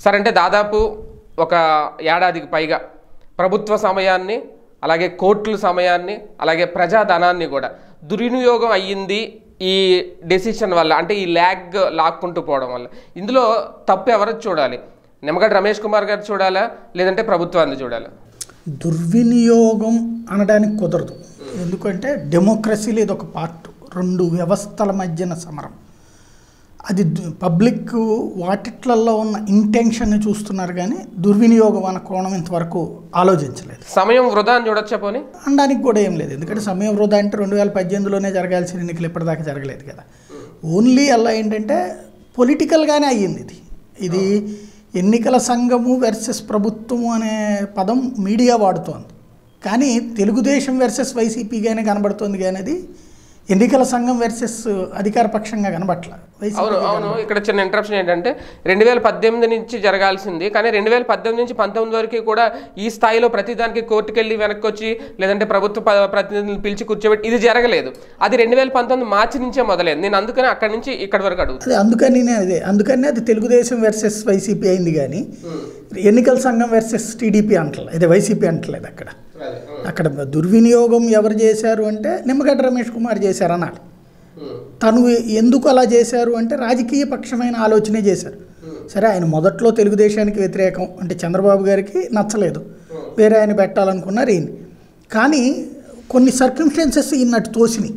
Sir అంటే దాదాపు ఒక ఏడాదికి పైగా ప్రభుత్వ సమయాన్ని అలాగే కోర్టుల సమయాన్ని అలాగే ప్రజాధనాన్ని కూడా దుర్వినియోగం అయ్యింది ఈ డెసిషన్ వల్ల అంటే ఈ ల్యాగ్ లాక్కుంటూ పోవడం వల్ల ఇందులో తప్పు ఎవరు చూడాలి నిమ్మగడ్డ రమేష్ కుమార్ గారు చూడాలా లేదంటే ప్రభుత్వాన్ని చూడాలా దుర్వినియోగం అనడానికి కుదరదు ఎందుకంటే డెమోక్రసీలో ఇది ఒక పార్ట్ రెండు వ్యవస్థల మధ్యన సమరం అది దు- పబ్లిక్ వాటిట్లలో ఉన్న ఇంటెన్షన్ని చూస్తున్నారు కానీ దుర్వినియోగం అన్న కోణం ఇంతవరకు ఆలోచించలేదు సమయం వృధా అని చూడొచ్చా పోనీ అనడానికి కూడా ఏం లేదు ఎందుకంటే సమయం వృధా అంటే రెండు వేల పద్దెనిమిదిలోనే జరగాల్సిన ఎన్నికలు ఇప్పటిదాకా జరగలేదు కదా ఓన్లీ అలా ఏంటంటే పొలిటికల్గానే అయ్యింది ఇది ఇది ఎన్నికల సంఘము వెర్సెస్ ప్రభుత్వము అనే పదం మీడియా వాడుతోంది కానీ తెలుగుదేశం వెర్సెస్ వైసీపీగానే కనబడుతోంది కానీ అది ఎన్నికల సంఘం వెర్సెస్ అధికార పక్షంగా కనబట్ల అవును అవును ఇక్కడ చిన్న ఇంటరప్షన్ ఏంటంటే రెండు వేల పద్దెనిమిది నుంచి జరగాల్సింది కానీ రెండు వేల పద్దెనిమిది నుంచి పంతొమ్మిది వరకు కూడా ఈ స్థాయిలో ప్రతిదానికి కోర్టుకు వెళ్ళి వెనక్కి వచ్చి లేదంటే ప్రభుత్వ ప- ప్రతినిధులను పిలిచి కూర్చోబెట్టి ఇది జరగలేదు అది రెండు వేల పంతొమ్మిది మార్చి నుంచే మొదలైంది నేను అందుకని అక్కడి నుంచి ఇక్కడి వరకు అడుగుతాను అదే అందుకని నేను అదే అందుకని అది తెలుగుదేశం వెర్సెస్ వైసీపీ అయింది కానీ ఎన్నికల సంఘం వెర్సెస్ టీడీపీ అంటలేదు అదే వైసీపీ అంటలేదు అక్కడ అక్కడ దుర్వినియోగం ఎవరు చేశారు అంటే నిమ్మగడ్డ రమేష్ కుమార్ చేశారు అనాలి తను ఎందుకు అలా చేశారు అంటే రాజకీయ పక్షమైన ఆలోచనే చేశారు సరే ఆయన మొదట్లో తెలుగుదేశానికి వ్యతిరేకం అంటే చంద్రబాబు గారికి నచ్చలేదు వేరే ఆయన పెట్టాలనుకున్నారు ఈయన కానీ కొన్ని సర్కమ్స్టెన్సెస్ ఈయనట్టు తోసినాయి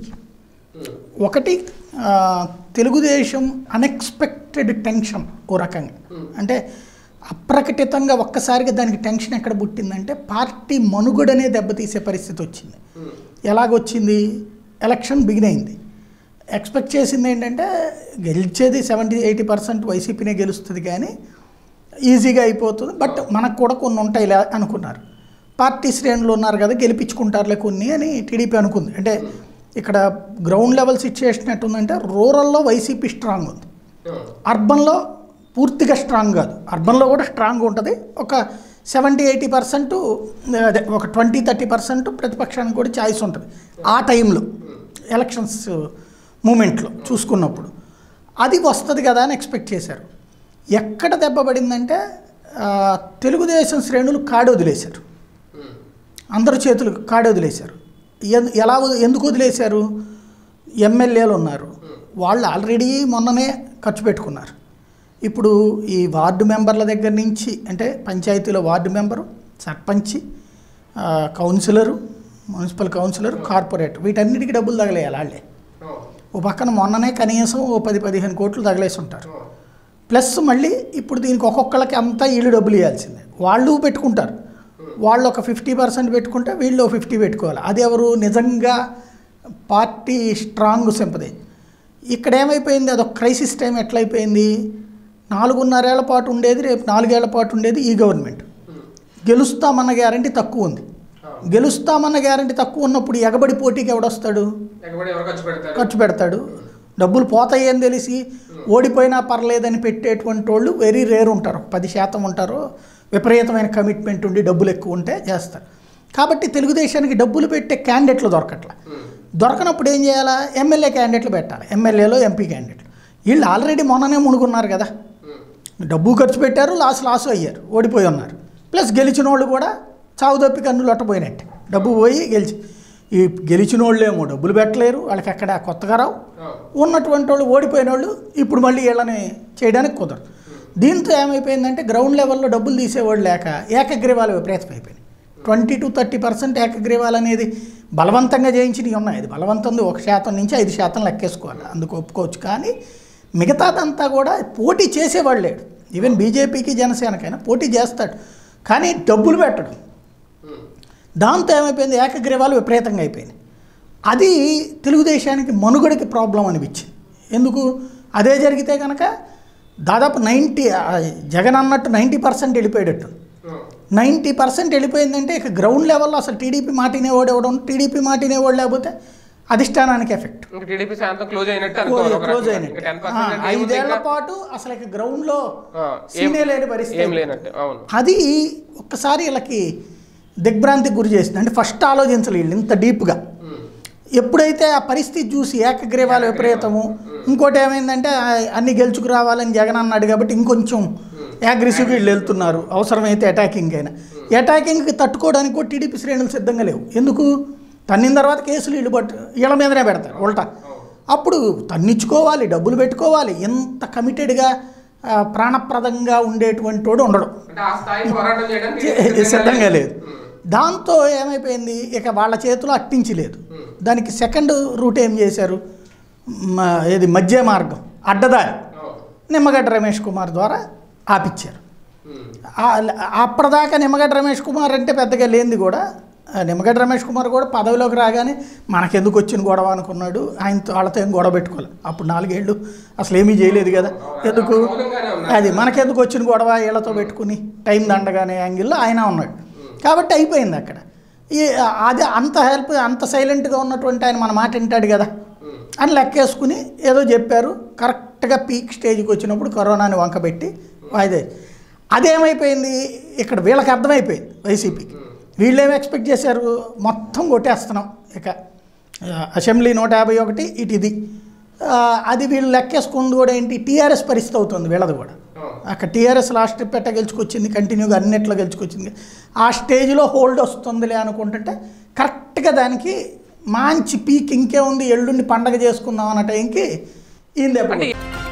ఒకటి ఆ, తెలుగుదేశం అన్ఎక్స్పెక్టెడ్ టెన్షన్ ఓ రకంగా అంటే అప్రకటితంగా ఒక్కసారిగా దానికి టెన్షన్ ఎక్కడ పుట్టిందంటే పార్టీ మనుగడనే దెబ్బతీసే పరిస్థితి వచ్చింది ఎలాగొచ్చింది ఎలక్షన్ బిగిన్ అయింది ఎక్స్పెక్ట్ చేసింది ఏంటంటే గెలిచేది సెవెంటీ ఎయిటీ పర్సెంట్ వైసీపీనే గెలుస్తుంది కానీ ఈజీగా అయిపోతుంది బట్ మనకు కూడా కొన్ని ఉంటాయిలే అనుకున్నారు పార్టీ శ్రేణులు ఉన్నారు కదా గెలిపించుకుంటారులే కొన్ని అని టీడీపీ అనుకుంది అంటే ఇక్కడ గ్రౌండ్ లెవెల్ సిచ్యుయేషన్ ఎట్టుందంటే రూరల్లో వైసీపీ స్ట్రాంగ్ ఉంది అర్బన్లో పూర్తిగా స్ట్రాంగ్ కాదు అర్బన్లో కూడా స్ట్రాంగ్ ఉంటుంది ఒక సెవెంటీ ఎయిటీ పర్సెంట్ అదే ఒక ట్వంటీ థర్టీ పర్సెంట్ ప్రతిపక్షానికి కూడా ఛాయిస్ ఉంటుంది ఆ టైంలో ఎలక్షన్స్ మూమెంట్లో చూసుకున్నప్పుడు అది వస్తుంది కదా అని ఎక్స్పెక్ట్ చేశారు ఎక్కడ దెబ్బ పడిందంటే ఆ, తెలుగుదేశం శ్రేణులు కాడు వదిలేశారు అందరు చేతులు కాడు వదిలేశారు ఎన్- ఎలా వద- ఎందుకు వదిలేశారు ఎమ్మెల్యేలు ఉన్నారు వాళ్ళు ఆల్రెడీ మొన్ననే ఖర్చు పెట్టుకున్నారు ఇప్పుడు ఈ వార్డు మెంబర్ల దగ్గర నుంచి అంటే పంచాయతీలో వార్డు మెంబరు సర్పంచి ఆ, కౌన్సిలరు మున్సిపల్ కౌన్సిలర్ కార్పొరేటర్ వీటన్నిటికీ డబ్బులు తగలేయాలి వాళ్ళే ఓ పక్కన మొన్ననే కనీసం ఓ పది పదిహేను కోట్లు తగిలేసి ఉంటారు ప్లస్ మళ్ళీ ఇప్పుడు దీనికి ఒక్కొక్కళ్ళకి అంతా వీళ్ళు డబ్బులు ఇవ్వాల్సిందే వాళ్ళు పెట్టుకుంటారు వాళ్ళు ఒక ఫిఫ్టీ పర్సెంట్ పెట్టుకుంటే వీళ్ళు ఫిఫ్టీ పెట్టుకోవాలి అది ఎవరు నిజంగా పార్టీ స్ట్రాంగ్ సింపది ఇక్కడ ఏమైపోయింది అదొక క్రైసిస్ టైం ఎట్లయిపోయింది నాలుగున్నరేళ్ల పాటు ఉండేది రేపు నాలుగేళ్ల పాటు ఉండేది ఈ గవర్నమెంట్ గెలుస్తామన్న గ్యారంటీ తక్కువ ఉంది గెలుస్తామన్న గ్యారంటీ తక్కువ ఉన్నప్పుడు ఎగబడి పోటీకి ఎవడొస్తాడు ఖర్చు పెడతాడు డబ్బులు పోతాయి అని తెలిసి ఓడిపోయినా పర్లేదని పెట్టేటువంటి వాళ్ళు వెరీ రేర్ ఉంటారు ఒక పది శాతం ఉంటారు విపరీతమైన కమిట్మెంట్ ఉండి డబ్బులు ఎక్కువ ఉంటే చేస్తారు కాబట్టి తెలుగుదేశానికి డబ్బులు పెట్టే క్యాండిడేట్లు దొరకట్ల దొరకనప్పుడు ఏం చేయాలా ఎమ్మెల్యే క్యాండిడేట్లు పెట్టాలి ఎమ్మెల్యేలో ఎంపీ క్యాండిడేట్లు వీళ్ళు ఆల్రెడీ మొన్ననే మునుగున్నారు కదా డబ్బు ఖర్చు పెట్టారు లాస్ లాస్ అయ్యారు ఓడిపోయి ఉన్నారు ప్లస్ గెలిచిన వాళ్ళు కూడా చావు తప్పి కన్నులు అట్టపోయినట్టే డబ్బు పోయి గెలిచి ఈ గెలిచిన వాళ్ళు ఏమో డబ్బులు పెట్టలేరు వాళ్ళకి ఎక్కడ కొత్తగా రావు ఉన్నటువంటి వాళ్ళు ఓడిపోయిన వాళ్ళు ఇప్పుడు మళ్ళీ వీళ్ళని చేయడానికి కుదరదు దీంతో ఏమైపోయిందంటే గ్రౌండ్ లెవెల్లో డబ్బులు తీసేవాళ్ళు లేక ఏకగ్రీవాలు విపరీతం అయిపోయినాయి ట్వంటీ టు థర్టీ పర్సెంట్ ఏకగ్రీవాలు అనేది బలవంతంగా చేయించినవి ఉన్నాయి అది బలవంతంగా ఒక శాతం నుంచి ఐదు శాతం లెక్కేసుకోవాలి అందుకు ఒప్పుకోవచ్చు కానీ మిగతాదంతా కూడా పోటీ చేసేవాళ్ళు లేడు ఈవెన్ బీజేపీకి జనసేనకైనా పోటీ చేస్తాడు కానీ డబ్బులు పెట్టడం దాంతో ఏమైపోయింది ఏకగ్రీవాలు విపరీతంగా అయిపోయింది అది తెలుగుదేశానికి మనుగడకి ప్రాబ్లం అనిపించింది ఎందుకు అదే జరిగితే కనుక దాదాపు నైంటీ జగన్ అన్నట్టు నైంటీ పర్సెంట్ వెళ్ళిపోయేటట్టు నైంటీ పర్సెంట్ వెళ్ళిపోయిందంటే ఇక గ్రౌండ్ లెవెల్లో అసలు టీడీపీ మాటినేవాడు ఎవడం టీడీపీ మాటినేవాడు లేకపోతే అధిష్టానానికి ఎఫెక్ట్ ఇంకా టీడీపీ శాంతం క్లోజ్ అయినట్టు అనుకోవాలి ఒక క్లోజ్ రకంగా. అయినట్టు ఇంకా 10% ఆ, అంటే ఏముంది ఐదేళ్ల ఇంకా? పాటు అసలు ఇక గ్రౌండ్లో ఆ, ఏం- సీనే లేని పరిస్థితి ఏం లేనట్టు అవును అది ఒక్కసారి వీళ్ళకి దిగ్భ్రాంతికి గురి చేసింది అంటే ఫస్ట్ ఆలోచించలేదు వీళ్ళు ఇంత డీప్గా ఎప్పుడైతే ఆ పరిస్థితి చూసి ఏకగ్రీవాల విపరీతము ఇంకోటి ఏమైందంటే ఆ, అన్ని గెలుచుకు రావాలని జగన్ అన్నాడు కాబట్టి ఇంకొంచెం అగ్రెసివ్గా వీళ్ళు వెళ్తున్నారు అవసరమైతే అటాకింగ్ అయినా అటాకింగ్కి తట్టుకోవడానికి కూడా టీడీపీ శ్రేణులు సిద్ధంగా లేవు ఎందుకు తన్నిన తర్వాత కేసులు వీళ్ళు పట్టు వీళ్ళ మీదనే పెడతారు ఉల్టా అప్పుడు తన్నిచ్చుకోవాలి డబ్బులు పెట్టుకోవాలి ఎంత కమిటెడ్గా ఆ, ప్రాణప్రదంగా ఉండేటువంటి వాడు ఉండడు అంటే ఆ స్థాయి పోరాటం చేయడానికి చే- సిద్ధంగా లేదు దాంతో ఏమైపోయింది ఇక వాళ్ళ చేతిలో అట్టించి లేదు దానికి సెకండ్ రూట్ ఏం చేశారు మ- ఏది మధ్య మార్గం అడ్డదారి అవును. నిమ్మగడ్డ రమేష్ కుమార్ ద్వారా ఆపిచ్చారు ఉమ్. ఆ- అప్పటిదాకా నిమ్మగడ్డ రమేష్ కుమార్ అంటే పెద్దగా లేనిది కూడా ఆ నిమ్మగడ్డ రమేష్ కుమార్ కూడా పదవిలోకి రాగానే మనకెందుకు వచ్చిన గొడవ అనుకున్నాడు ఆయనతో వాళ్ళతో ఏం గొడవ పెట్టుకోవాలి అప్పుడు నాలుగేళ్ళు అసలు ఏమీ చేయలేదు కదా ఎందుకు మౌనంగానే ఉన్నారు. అది మనకెందుకు వచ్చిన గొడవ వీళ్ళతో పెట్టుకుని టైం దండగానే యాంగిల్లో ఆయన ఉన్నాడు కాబట్టి అయిపోయింది అక్కడ ఈ అది అంత హెల్ప్ అంత సైలెంట్గా ఉన్నటువంటి ఆయన మన మాట వింటాడు కదా ఉమ్. అని లెక్కేసుకుని ఏదో చెప్పారు కరెక్ట్గా పీక్ స్టేజ్కి వచ్చినప్పుడు కరోనాని వంకబెట్టి వాయిదా అదేమైపోయింది ఇక్కడ వీళ్ళకి అర్థమైపోయింది వైసీపీకి వీళ్ళు ఏమి ఎక్స్పెక్ట్ చేశారు మొత్తం కొట్టేస్తున్నాం ఇక ఆ, అసెంబ్లీ నూట యాభై ఒకటి ఇటు ఇది ఆ, అది వీళ్ళు లెక్కేసుకుంది కూడా ఏంటి టీఆర్ఎస్ పరిస్థితి అవుతుంది వీళ్ళది కూడా అవును. అక్కడ టీఆర్ఎస్ లాస్ట్ ట్రిప్ ఎట్ట గెలుచుకొచ్చింది కంటిన్యూగా అన్నిట్లో గెలుచుకొచ్చింది ఆ స్టేజ్లో హోల్డ్ వస్తుందిలే అనుకుంటుంటే కరెక్ట్గా దానికి మంచి పీక్ ఇంకే ఉంది ఎల్లుండి పండగ చేసుకుందాం అన్న టైంకి ఈయన దెబ్బ అంటే